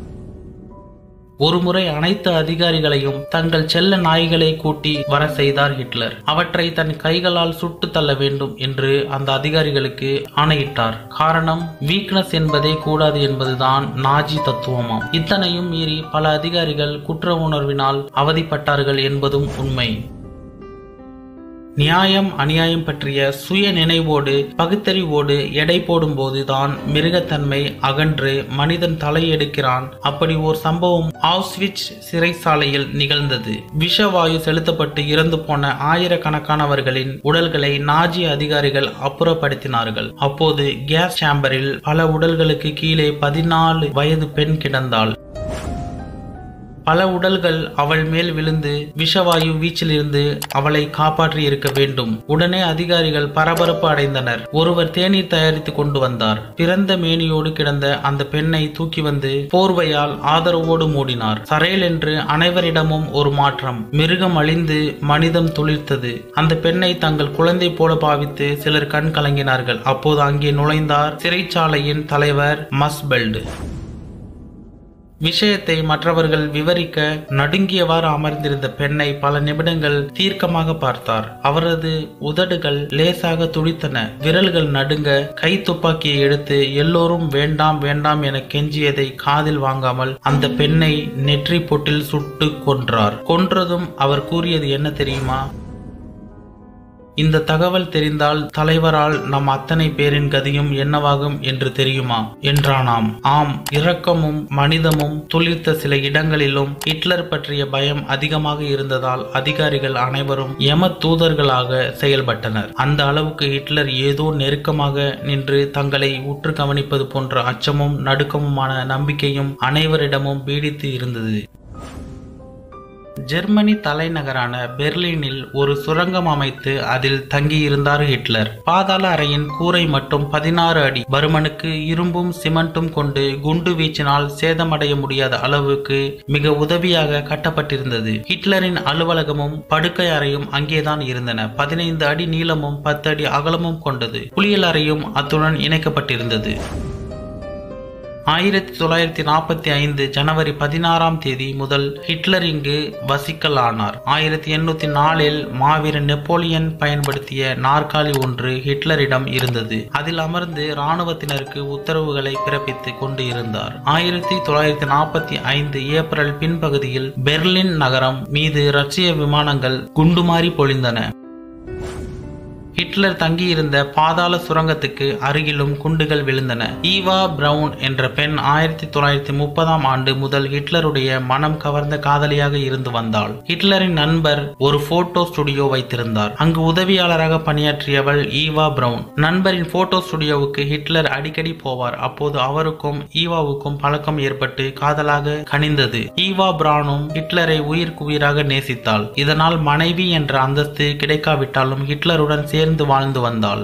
ஒருமுறை அனைத்து அதிகாரிகளையும் தங்கள் செல்ல நாய்களை கூட்டி வர செய்தார் ஹிட்லர் அவற்றை தன் கைகளால் சுட்டு தள்ள வேண்டும் என்று அந்த அதிகாரிகளுக்கு ஆணையிட்டார் காரணம் வீக்னஸ் என்பதே கூடாது என்பதுதான் நாஜி தத்துவமாம் இத்தனையும் மீறி பல அதிகாரிகள் குற்ற உணர்வினால் அவதிப்பட்டார்கள் என்பதும் உண்மை நியாயம் அநியாயம் பற்றிய சுய நினைவோடு பகுத்தறிவோடு எடை போடும்போது தான் மிருகத்தன்மை அகன்று மனிதன் தலையெடுக்கிறான் அப்படி ஒரு சம்பவம் ஆஸ்விச் சிறைசாலையில் நிகழ்ந்தது விஷவாயு செலுத்தப்பட்டு இறந்து போன ஆயிரக்கணக்கானவர்களின் உடல்களை நாஜி அதிகாரிகள் அப்புறப்படுத்தினார்கள் அப்போது கேஸ் சேம்பரில் பல உடல்களுக்கு கீழே பதினாலு வயது பெண் கிடந்தாள் பல உடல்கள் அவள் மேல் விழுந்து விஷவாயு வீச்சிலிருந்து அவளை காப்பாற்றி இருக்க வேண்டும் உடனே அதிகாரிகள் பரபரப்பு அடைந்தனர் ஒருவர் தேநீர் தயாரித்து கொண்டு வந்தார் பிறந்த மேனியோடு கிடந்த அந்த பெண்ணை தூக்கி வந்து போர்வையால் ஆதரவோடு மூடினார் சரையல் என்று அனைவரிடமும் ஒரு மாற்றம் மிருகம் அழிந்து மனிதம் துளிர்த்தது அந்த பெண்ணை தங்கள் குழந்தை போல பாவித்து சிலர் கண் கலங்கினார்கள் அப்போது அங்கே நுழைந்தார் சிறைச்சாலையின் தலைவர் மஸ்பெல்டு விஷயத்தை மற்றவர்கள் விவரிக்க நடுங்கியவாறு அமர்ந்திருந்த பெண்ணை பல நிமிடங்கள் தீர்க்கமாக பார்த்தார் அவரது உதடுகள் லேசாக துடித்தன விரல்கள் நடுங்க கை துப்பாக்கியை எடுத்து எல்லோரும் வேண்டாம் வேண்டாம் என கெஞ்சியதை காதில் வாங்காமல் அந்த பெண்ணை நெற்றி பொட்டில் சுட்டு கொன்றார் கொன்றதும் அவர் கூறியது என்ன தெரியுமா இந்த தகவல் தெரிந்தால் தலைவரால் நம் அத்தனை பேரின் கதியும் என்னவாகும் என்று தெரியுமா என்றானாம் ஆம் இரக்கமும் மனிதமும் துளிர்த்த சில இடங்களிலும் ஹிட்லர் பற்றிய பயம் அதிகமாக இருந்ததால் அதிகாரிகள் அனைவரும் யம தூதர்களாக செயல்பட்டனர் அந்த அளவுக்கு ஹிட்லர் ஏதோ நெருக்கமாக நின்று தங்களை உற்று கவனிப்பது போன்ற அச்சமும் நடுக்கமுமான நம்பிக்கையும் அனைவரிடமும் பீடித்து இருந்தது ஜெர்மனி தலைநகரான பெர்லினில் ஒரு சுரங்கம் அமைத்து அதில் தங்கியிருந்தார் ஹிட்லர் பாதாள அறையின் கூரை மட்டும் பதினாறு அடி பருமனுக்கு இரும்பும் சிமெண்ட்டும் கொண்டு குண்டு வீச்சினால் சேதமடைய முடியாத அளவுக்கு மிக உதவியாக கட்டப்பட்டிருந்தது ஹிட்லரின் அலுவலகமும் படுக்கை அறையும் அங்கேதான் இருந்தன பதினைந்து அடி நீளமும் பத்து அடி அகலமும் கொண்டது குளியல் அறையும் அத்துடன் இணைக்கப்பட்டிருந்தது ஆயிரத்தி தொள்ளாயிரத்தி நாற்பத்தி ஐந்து ஜனவரி பதினாறாம் தேதி முதல் ஹிட்லர் இங்கு வசிக்கலானார் ஆயிரத்தி எண்ணூத்தி நாலில் மாவீரன் நெப்போலியன் பயன்படுத்திய நாற்காலி ஒன்று ஹிட்லரிடம் இருந்தது அதில் அமர்ந்து இராணுவத்தினருக்கு உத்தரவுகளை பிறப்பித்து கொண்டு இருந்தார் ஆயிரத்தி தொள்ளாயிரத்தி நாற்பத்தி ஐந்து ஏப்ரல் பின்பகுதியில் பெர்லின் நகரம் மீது ரஷ்ய விமானங்கள் குண்டுமாறி பொழிந்தன ஹிட்லர் தங்கியிருந்த பாதாள சுரங்கத்துக்கு அருகிலும் குண்டுகள் விழுந்தன ஈவா பிரவுன் என்ற பெண் ஆயிரத்தி தொள்ளாயிரத்தி முப்பதாம் ஆண்டு முதல் ஹிட்லருடைய மனம் கவர்ந்த காதலியாக இருந்து வந்தாள் ஹிட்லரின் நண்பர் ஒரு போட்டோ ஸ்டுடியோ வைத்திருந்தார் அங்கு உதவியாளராக பணியாற்றியவள் ஈவா பிரவுன் நண்பரின் போட்டோ ஸ்டுடியோவுக்கு ஹிட்லர் அடிக்கடி போவார் அப்போது அவருக்கும் ஈவாவுக்கும் பழக்கம் ஏற்பட்டு காதலாக கனிந்தது ஈவா பிரானும் ஹிட்லரை உயிருக்கு உயிராக நேசித்தாள் இதனால் மனைவி என்ற அந்தஸ்து கிடைக்காவிட்டாலும் ஹிட்லருடன் சேர்ந்து வாழ்ந்து வந்தாள்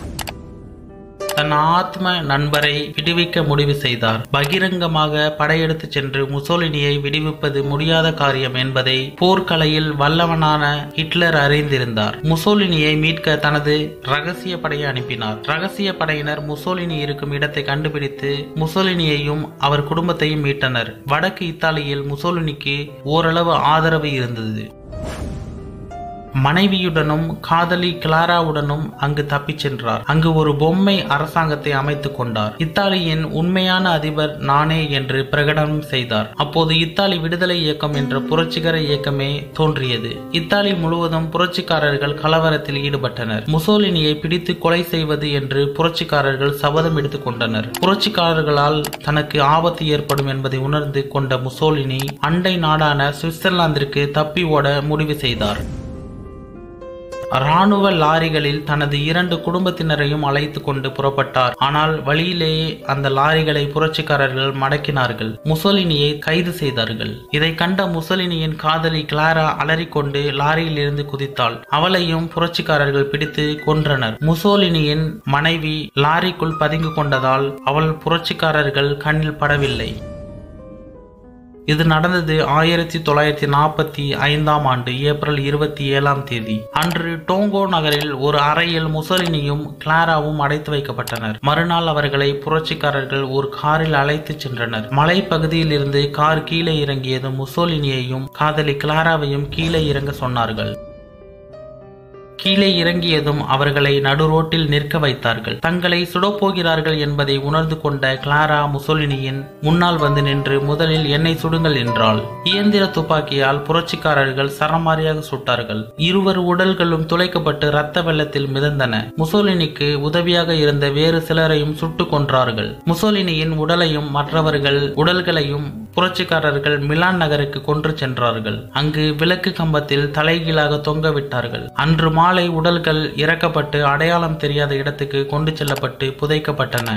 தன் ஆத்ம நண்பரை விடுவிக்க முடிவு செய்தார் பகிரங்கமாக படையெடுத்து சென்று முசோலினியை விடுவிப்பது முடியாத காரியம் என்பதை போர்க்கலையில் வல்லவனான ஹிட்லர் அறிந்திருந்தார் முசோலினியை மீட்க தனது ரகசிய படையை அனுப்பினார் ரகசிய படையினர் முசோலினி இருக்கும் இடத்தை கண்டுபிடித்து முசோலினியையும் அவர் குடும்பத்தையும் மீட்டனர் வடக்கு இத்தாலியில் முசோலினிக்கு ஓரளவு ஆதரவு இருந்தது மனைவியுடனும் காதலி கிளாராவுடனும் அங்கு தப்பிச் சென்றார் அங்கு ஒரு பொம்மை அரசாங்கத்தை அமைத்துக் கொண்டார் இத்தாலியின் உண்மையான அதிபர் நானே என்று பிரகடனம் செய்தார் அப்போது இத்தாலி விடுதலை இயக்கம் என்ற புரட்சிகர இயக்கமே தோன்றியது இத்தாலி முழுவதும் புரட்சிக்காரர்கள் கலவரத்தில் ஈடுபட்டனர் முசோலினியை பிடித்து கொலை செய்வது என்று புரட்சிக்காரர்கள் சபதம் எடுத்துக் கொண்டனர் புரட்சிக்காரர்களால் தனக்கு ஆபத்து ஏற்படும் என்பதை உணர்ந்து கொண்ட முசோலினி அண்டை நாடான சுவிட்சர்லாந்திற்கு தப்பி ஓட முடிவு செய்தார் ராணுவ லாரிகளில் தனது இரண்டு குடும்பத்தினரையும் அழைத்து கொண்டு புறப்பட்டார் ஆனால் வழியிலேயே அந்த லாரிகளை புரட்சிக்காரர்கள் மடக்கினார்கள் முசோலினியை கைது செய்தார்கள் இதை கண்ட முசோலினியின் காதலி கிளாரா அலறிக்கொண்டு லாரியில் இருந்து குதித்தாள் அவளையும் புரட்சிக்காரர்கள் பிடித்து கொன்றனர் முசோலினியின் மனைவி லாரிக்குள் பதுங்கி கொண்டதால் அவள் புரட்சிக்காரர்கள் கண்ணில் படவில்லை இது நடந்தது ஆயிரத்தி தொள்ளாயிரத்தி நாற்பத்தி ஐந்தாம் ஆண்டு ஏப்ரல் இருபத்தி ஏழாம் தேதி அன்று டோங்கோ நகரில் ஒரு அறையில் முசலினியும் கிளாராவும் அடைத்து வைக்கப்பட்டனர் மறுநாள் அவர்களை புரட்சிக்காரர்கள் ஒரு காரில் அழைத்துச் சென்றனர் மலைப்பகுதியில் இருந்து கார் கீழே இறங்கியதும் முசோலினியையும் காதலி கிளாராவையும் கீழே இறங்க சொன்னார்கள் கீழே இறங்கியதும் அவர்களை நடுரோட்டில் நிற்க வைத்தார்கள் தங்களை சுடப்போகிறார்கள் என்பதை உணர்ந்து கொண்ட கிளாரா முசோலினியின் முன்னால் வந்து நின்று முதலில் என்னை சுடுங்கள் என்றாள் இயந்திர துப்பாக்கியால் புரட்சிக்காரர்கள் சரமாரியாக சுட்டார்கள் இருவர் உடல்களும் துளைக்கப்பட்டு ரத்த வெள்ளத்தில் மிதந்தன முசோலினிக்கு உதவியாக இருந்த வேறு சிலரையும் சுட்டுக் கொன்றார்கள் முசோலினியின் உடலையும் மற்றவர்கள் உடல்களையும் புரட்சிக்காரர்கள் மிலான் நகருக்கு கொன்று சென்றார்கள் அங்கு விளக்கு கம்பத்தில் தலைகீழாக தொங்க விட்டார்கள் அன்று மாலை உடல்கள் இறக்கப்பட்டு அடையாளம் தெரியாத இடத்துக்கு கொண்டு செல்லப்பட்டு புதைக்கப்பட்டன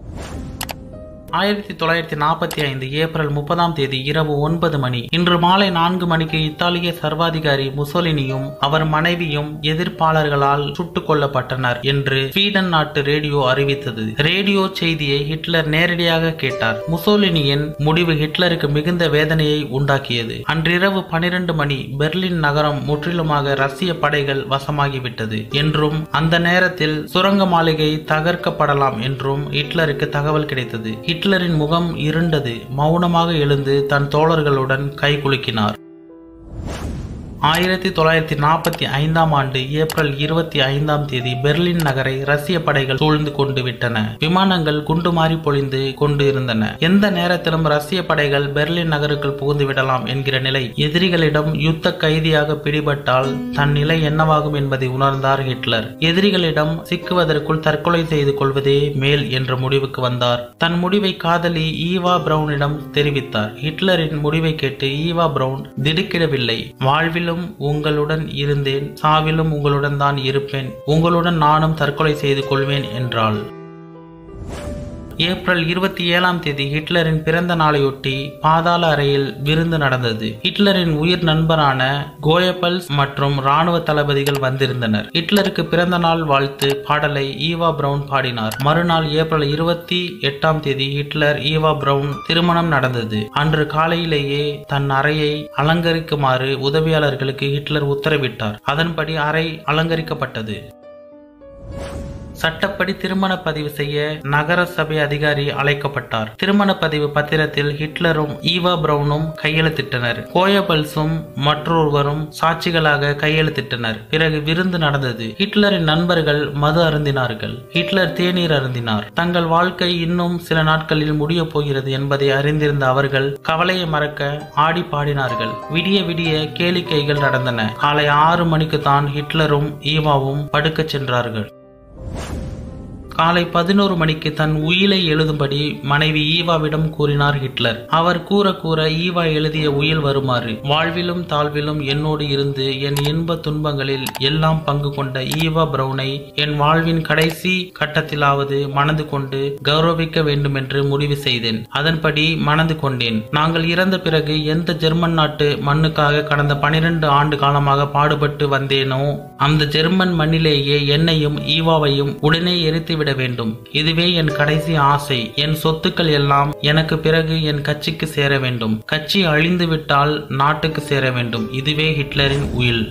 ஆயிரத்தி தொள்ளாயிரத்தி நாற்பத்தி ஐந்து ஏப்ரல் முப்பதாம் தேதி இரவு ஒன்பது மணி இன்று மாலை நான்கு மணிக்கு இத்தாலிய சர்வாதிகாரி முசோலினியும் அவர் மனைவியும் எதிர்ப்பாளர்களால் சுட்டுக் கொல்லப்பட்டனர் என்று ஸ்வீடன் நாட்டு ரேடியோ அறிவித்தது ரேடியோ செய்தியை ஹிட்லர் நேரடியாக கேட்டார் முசோலினியின் முடிவு ஹிட்லருக்கு மிகுந்த வேதனையை உண்டாக்கியது அன்றிரவு பனிரெண்டு மணி பெர்லின் நகரம் முற்றிலுமாக ரஷ்ய படைகள் வசமாகிவிட்டது என்றும் அந்த நேரத்தில் சுரங்க மாளிகை தகர்க்கப்படலாம் என்றும் ஹிட்லருக்கு தகவல் கிடைத்தது ஹிட்லரின் முகம் இருண்டது மௌனமாக எழுந்து தன் தோழர்களுடன் கை குலுக்கினார் ஆயிரத்தி தொள்ளாயிரத்தி நாற்பத்தி ஐந்தாம் ஆண்டு ஏப்ரல் இருபத்தி ஐந்தாம் தேதி பெர்லின் நகரை ரஷ்ய படைகள் சூழ்ந்து கொண்டு விட்டன விமானங்கள் குண்டு மாறி பொழிந்து கொண்டு இருந்தன எந்த நேரத்திலும் ரஷ்ய படைகள் பெர்லின் நகருக்குள் புகுந்து விடலாம் என்கிற நிலை எதிரிகளிடம் யுத்த கைதியாக பிடிபட்டால் தன் நிலை என்னவாகும் என்பதை உணர்ந்தார் ஹிட்லர் எதிரிகளிடம் சிக்குவதற்குள் தற்கொலை செய்து கொள்வதே மேல் என்ற முடிவுக்கு வந்தார் தன் முடிவை காதலி ஈவா பிரவுனிடம் தெரிவித்தார் ஹிட்லரின் முடிவை கேட்டு ஈவா பிரவுன் திடுக்கிடவில்லை வாழ்வில் வாழ்விலும் உங்களுடன் இருந்தேன் சாவிலும் உங்களுடன் தான் இருப்பேன் உங்களுடன் நானும் தற்கொலை செய்து கொள்வேன் என்றாள் ஏப்ரல் இருபத்தி ஏழாம் தேதி ஹிட்லரின் பிறந்த நாளையொட்டி பாதாள அறையில் விருந்து நடந்தது ஹிட்லரின் உயிர் நண்பரான கோயபல்ஸ் மற்றும் ராணுவ தளபதிகள் வந்திருந்தனர் ஹிட்லருக்கு பிறந்த நாள் வாழ்த்து பாடலை ஈவா பிரவுன் பாடினார் மறுநாள் ஏப்ரல் இருபத்தி எட்டாம் தேதி ஹிட்லர் ஈவா பிரவுன் திருமணம் நடந்தது அன்று காலையிலேயே தன் அறையை அலங்கரிக்குமாறு உதவியாளர்களுக்கு ஹிட்லர் உத்தரவிட்டார் அதன்படி அறை அலங்கரிக்கப்பட்டது சட்டப்படி திருமண பதிவு செய்ய நகர சபை அதிகாரி அழைக்கப்பட்டார் திருமண பதிவு பத்திரத்தில் ஹிட்லரும் ஈவா பிரவுனும் கையெழுத்திட்டனர் கோயபல்ஸும் மற்றொருவரும் சாட்சிகளாக கையெழுத்திட்டனர் பிறகு விருந்து நடந்தது ஹிட்லரின் நண்பர்கள் மது அருந்தினார்கள் ஹிட்லர் தேநீர் அருந்தினார் தங்கள் வாழ்க்கை இன்னும் சில நாட்களில் முடியப் போகிறது என்பதை அறிந்திருந்த அவர்கள் கவலையை மறக்க ஆடி பாடினார்கள் விடிய விடிய கேளிக்கைகள் நடந்தன காலை ஆறு மணிக்கு தான் ஹிட்லரும் ஈவாவும் படுக்கச் சென்றார்கள் காலை பதினோரு மணிக்கு தன் உயிலை எழுதும்படி மனைவி ஈவாவிடம் கூறினார் ஹிட்லர் அவர் கூற கூற ஈவா எழுதிய உயில் வருமாறு வாழ்விலும் தாழ்விலும் என்னோடு இருந்து என் இன்ப துன்பங்களில் எல்லாம் பங்கு கொண்ட ஈவா பிரவுனை என் வாழ்வின் கடைசி கட்டத்திலாவது மணந்து கொண்டு கௌரவிக்க வேண்டும் என்று முடிவு செய்தேன் அதன்படி மணந்து கொண்டேன் நாங்கள் இறந்த பிறகு எந்த ஜெர்மன் நாட்டு மண்ணுக்காக கடந்த பனிரெண்டு ஆண்டு காலமாக பாடுபட்டு வந்தேனோ அந்த ஜெர்மன் மண்ணிலேயே என்னையும் ஈவாவையும் உடனே எரித்துவிட வேண்டும் இதுவே என் கடைசி ஆசை என் சொத்துக்கள் எல்லாம் எனக்கு பிறகு என் கட்சிக்கு சேர வேண்டும் கட்சி அழிந்து விட்டால் நாட்டுக்கு சேர வேண்டும் இதுவே ஹிட்லரின் உயில்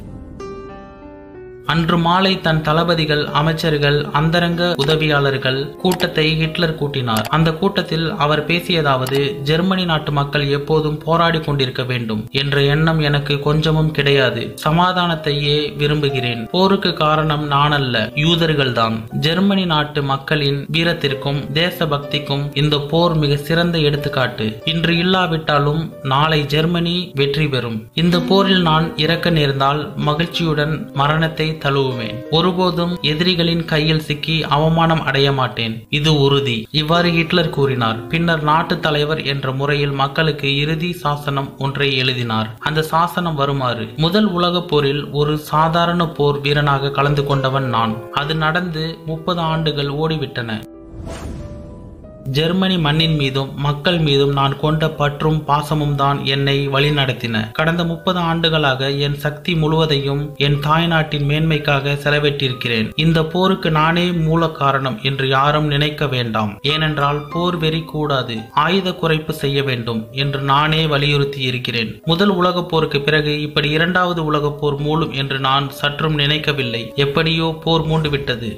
அன்று மாலை தன் தளபதிகள் அமைச்சர்கள் அந்தரங்க உதவியாளர்கள் கூட்டத்தை ஹிட்லர் கூட்டினார் அந்த கூட்டத்தில் அவர் பேசியதாவது ஜெர்மனி நாட்டு மக்கள் எப்போதும் போராடி கொண்டிருக்க வேண்டும் என்ற எண்ணம் எனக்கு கொஞ்சமும் கிடையாது சமாதானத்தையே விரும்புகிறேன் போருக்கு காரணம் நான் அல்ல யூதர்கள்தான் ஜெர்மனி நாட்டு மக்களின் வீரத்திற்கும் தேசபக்திக்கும் இந்த போர் மிக சிறந்த எடுத்துக்காட்டு இன்று இல்லாவிட்டாலும் நாளை ஜெர்மனி வெற்றி பெறும் இந்த போரில் நான் இறக்க நேர்ந்தால் மகிழ்ச்சியுடன் மரணத்தை தழுவுவேன் ஒருபோதும் எதிரிகளின் கையில் சிக்கி அவமானம் அடைய மாட்டேன் இது உறுதி இவ்வாறு ஹிட்லர் கூறினார் பின்னர் நாட்டு தலைவர் என்ற முறையில் மக்களுக்கு இறுதி சாசனம் ஒன்றை எழுதினார் அந்த சாசனம் வருமாறு முதல் உலகப் போரில் ஒரு சாதாரண போர் வீரனாக கலந்து கொண்டவன் நான் அது நடந்து முப்பது ஆண்டுகள் ஓடிவிட்டன ஜெர்மனி மண்ணின் மீதும் மக்கள் மீதும் நான் கொண்ட பற்றும் பாசமும் தான் என்னை வழிநடத்தின கடந்த முப்பது ஆண்டுகளாக என் சக்தி முழுவதையும் என் தாய்நாட்டின் மேன்மைக்காக செலவிட்டிருக்கிறேன் இந்த போருக்கு நானே மூல காரணம் என்று யாரும் நினைக்க வேண்டாம் ஏனென்றால் போர் வெறி கூடாது ஆயுத குறைப்பு செய்ய வேண்டும் என்று நானே வலியுறுத்தி இருக்கிறேன் முதல் உலகப் போருக்கு பிறகு இப்படி இரண்டாவது உலகப் போர் மூலும் என்று நான் சற்றும் நினைக்கவில்லை எப்படியோ போர் மூண்டுவிட்டது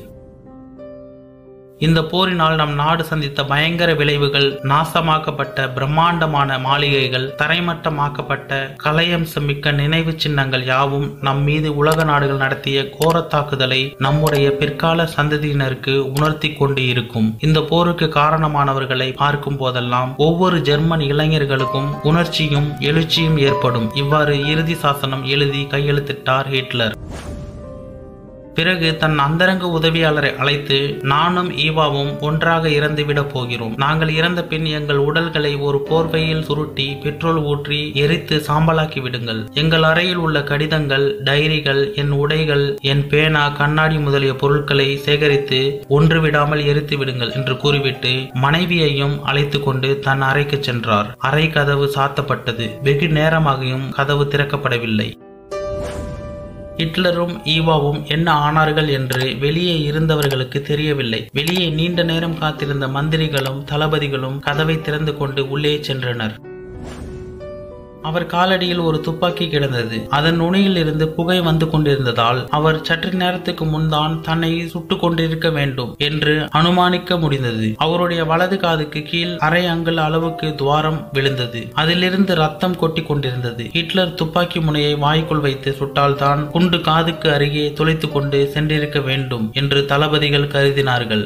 இந்த போரினால் நம் நாடு சந்தித்த பயங்கர விளைவுகள் நாசமாக்கப்பட்ட பிரம்மாண்டமான மாளிகைகள் தரைமட்டமாக்கப்பட்ட கலையம்சம் மிக்க நினைவு சின்னங்கள் யாவும் நம் மீது உலக நாடுகள் நடத்திய கோர தாக்குதலை நம்முடைய பிற்கால சந்ததியினருக்கு உணர்த்தி கொண்டு இருக்கும் இந்த போருக்கு காரணமானவர்களை பார்க்கும் போதெல்லாம் ஒவ்வொரு ஜெர்மன் இளைஞர்களுக்கும் உணர்ச்சியும் எழுச்சியும் ஏற்படும் இவ்வாறு இறுதி சாசனம் எழுதி கையெழுத்திட்டார் ஹிட்லர் பிறகு தன் அந்தரங்க உதவியாளரை அழைத்து நானும் ஈவாவும் ஒன்றாக இறந்துவிடப் போகிறோம் நாங்கள் இறந்த பின் எங்கள் உடல்களை ஒரு போர்வையில் சுருட்டி பெட்ரோல் ஊற்றி எரித்து சாம்பலாக்கி விடுங்கள் எங்கள் அறையில் உள்ள கடிதங்கள் டைரிகள் என் உடைகள் என் பேனா கண்ணாடி முதலிய பொருட்களை சேகரித்து ஒன்று விடாமல் எரித்து விடுங்கள் என்று கூறிவிட்டு மனைவியையும் அழைத்து கொண்டு தன் அறைக்கு சென்றார் அறை கதவு சாத்தப்பட்டது வெகு நேரமாகியும் கதவு திறக்கப்படவில்லை ஹிட்லரும் ஈவாவும் என்ன ஆனார்கள் என்று வெளியே இருந்தவர்களுக்கு தெரியவில்லை வெளியே நீண்ட நேரம் காத்திருந்த மந்திரிகளும் தளபதிகளும் கதவை திறந்து கொண்டு உள்ளே சென்றனர் அவர் காலடியில் ஒரு துப்பாக்கி கிடந்தது அதன் நுனியில் இருந்து புகை வந்து கொண்டிருந்ததால் அவர் சற்று நேரத்துக்கு முன்தான் தன்னை சுட்டுக் கொண்டிருக்க வேண்டும் என்று அனுமானிக்க முடிந்தது அவருடைய வலது காதுக்கு கீழ் அரை அங்குல அளவுக்கு துவாரம் விழுந்தது அதிலிருந்து ரத்தம் கொட்டி கொண்டிருந்தது ஹிட்லர் துப்பாக்கி முனையை வாய்க்குள் வைத்து சுட்டால்தான் குண்டு காதுக்கு அருகே துளைத்து கொண்டு சென்றிருக்க வேண்டும் என்று தளபதிகள் கருதினார்கள்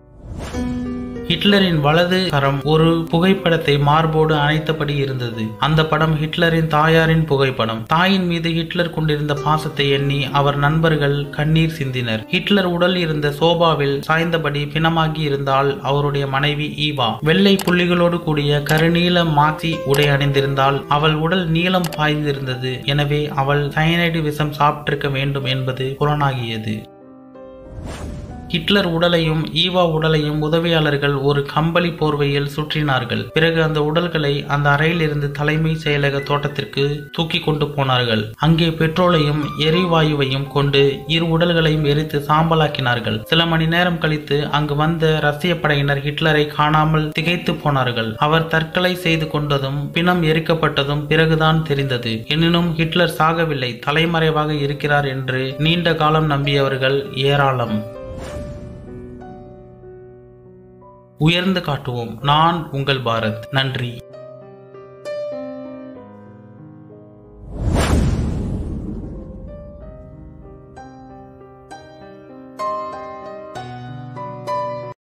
ஹிட்லரின் வலது கரம் ஒரு புகைப்படத்தை மார்போடு அணைத்தபடி இருந்தது அந்த படம் ஹிட்லரின் தாயாரின் புகைப்படம் தாயின் மீது ஹிட்லர் கொண்டிருந்த பாசத்தை எண்ணி அவர் நண்பர்கள் கண்ணீர் சிந்தினர் ஹிட்லர் உடல் இருந்த சோபாவில் சாய்ந்தபடி பிணமாகி இருந்தால் அவருடைய மனைவி ஈவா வெள்ளை புள்ளிகளோடு கூடிய கருநீல மாசி உடை அணிந்திருந்தால் அவள் உடல் நீளம் பாய்ந்திருந்தது எனவே அவள் சயனைடு விஷம் சாப்பிட்டிருக்க வேண்டும் என்பது புலனாகியது ஹிட்லர் உடலையும் ஈவா உடலையும் உதவியாளர்கள் ஒரு கம்பளி போர்வையில் சுற்றினார்கள் பிறகு அந்த உடல்களை அந்த அறையில் இருந்து தலைமை செயலக தோட்டத்திற்கு தூக்கி கொண்டு போனார்கள் அங்கே பெட்ரோலையும் எரிவாயுவையும் கொண்டு இரு உடல்களையும் எரித்து சாம்பலாக்கினார்கள் சில மணி நேரம் கழித்து அங்கு வந்த ரஷ்ய படையினர் ஹிட்லரை காணாமல் திகைத்து போனார்கள் அவர் தற்கொலை செய்து கொண்டதும் பிணம் எரிக்கப்பட்டதும் பிறகுதான் தெரிந்தது எனினும் ஹிட்லர் சாகவில்லை தலைமறைவாக இருக்கிறார் என்று நீண்ட காலம் நம்பியவர்கள் ஏராளம் உயர்ந்து காட்டுவோம் நான் உங்கள் பாரத் நன்றி